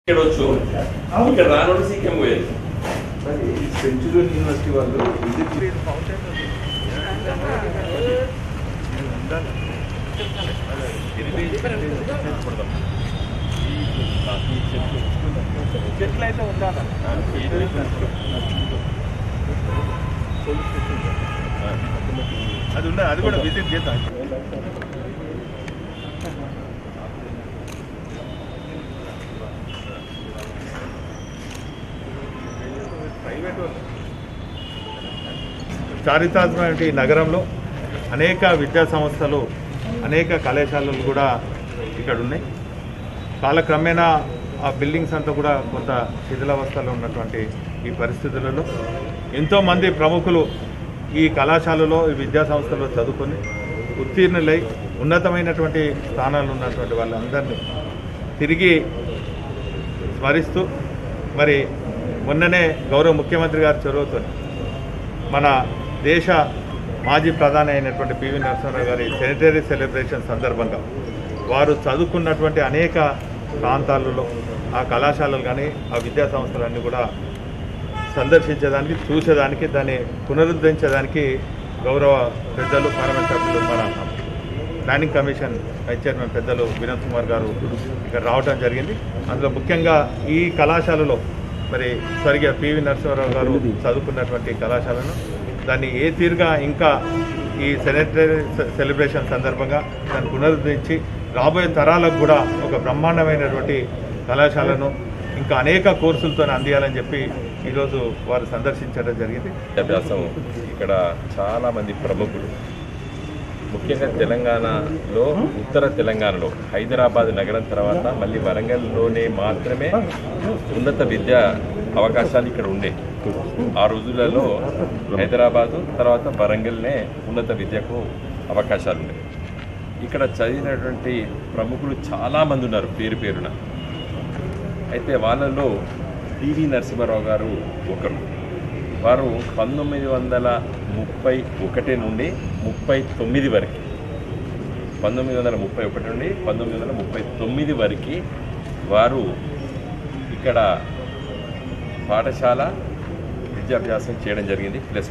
ఇక్కడ వచ్చు ఇక్కడ రానోడు సీఎం పోయేది మరి సెంచురీ యూనివర్సిటీ వాళ్ళు విజిట్ చెట్లు అయితే ఉండాలి అది ఉన్నది అది కూడా విజిట్ చేద్దాం చారిత్రాత్మక ఈ నగరంలో అనేక విద్యా సంస్థలు అనేక కళాశాలలు కూడా ఇక్కడ ఉన్నాయి కాలక్రమేణా ఆ బిల్డింగ్స్ అంతా కూడా కొంత శిథిలావస్థలో ఉన్నటువంటి ఈ పరిస్థితులలో ఎంతోమంది ప్రముఖులు ఈ కళాశాలలో ఈ విద్యా సంస్థలో చదువుకొని ఉత్తీర్ణులై ఉన్నతమైనటువంటి స్థానాలు ఉన్నటువంటి వాళ్ళందరినీ తిరిగి స్మరిస్తూ మరి మొన్ననే గౌరవ ముఖ్యమంత్రి గారి చొరవతో మన దేశ మాజీ ప్రధాని అయినటువంటి పివి నరసింహారావు గారి సెనిటరీ సెలబ్రేషన్ సందర్భంగా వారు చదువుకున్నటువంటి అనేక ప్రాంతాలలో ఆ కళాశాలలు కానీ ఆ విద్యా సంస్థలన్నీ కూడా సందర్శించేదానికి చూసేదానికి దాన్ని పునరుద్ధరించేదానికి గౌరవ పెద్దలు పార్లమెంట్ సభ్యులు మన ప్లానింగ్ కమిషన్ వైస్ చైర్మన్ పెద్దలు వినోద్ కుమార్ గారు ఇక్కడ రావడం జరిగింది అందులో ముఖ్యంగా ఈ కళాశాలలో మరి సరిగా పివి నరసింహారావు గారు చదువుకున్నటువంటి కళాశాలను దాన్ని ఏ తీరుగా ఇంకా ఈ సెనటరీ సెలబ్రేషన్ సందర్భంగా దాన్ని పునరుద్ధరించి రాబోయే తరాలకు కూడా ఒక బ్రహ్మాండమైనటువంటి కళాశాలను ఇంకా అనేక కోర్సులతో అందియాలని చెప్పి ఈరోజు వారు సందర్శించడం జరిగింది విద్యాభ్యాసం ఇక్కడ చాలా మంది ప్రముఖులు ముఖ్యంగా తెలంగాణలో ఉత్తర తెలంగాణలో హైదరాబాద్ నగరం తర్వాత మళ్ళీ వరంగల్లోనే మాత్రమే ఉన్నత విద్యా అవకాశాలు ఇక్కడ ఉండే ఆ రోజులలో హైదరాబాదు తర్వాత వరంగల్నే ఉన్నత విద్యకు అవకాశాలు ఉన్నాయి ఇక్కడ చదివినటువంటి ప్రముఖులు చాలామంది ఉన్నారు పేరు పేరున అయితే వాళ్ళలో పివి నరసింహారావు గారు ఒకరు వారు పంతొమ్మిది వందల ముప్పై ఒకటి నుండి ముప్పై తొమ్మిది వరకు పంతొమ్మిది వందల ముప్పై ఒకటి నుండి పంతొమ్మిది వందల ముప్పై తొమ్మిది వరకు వారు ఇక్కడ పాఠశాల విద్యాభ్యాసం చేయడం జరిగింది ప్లస్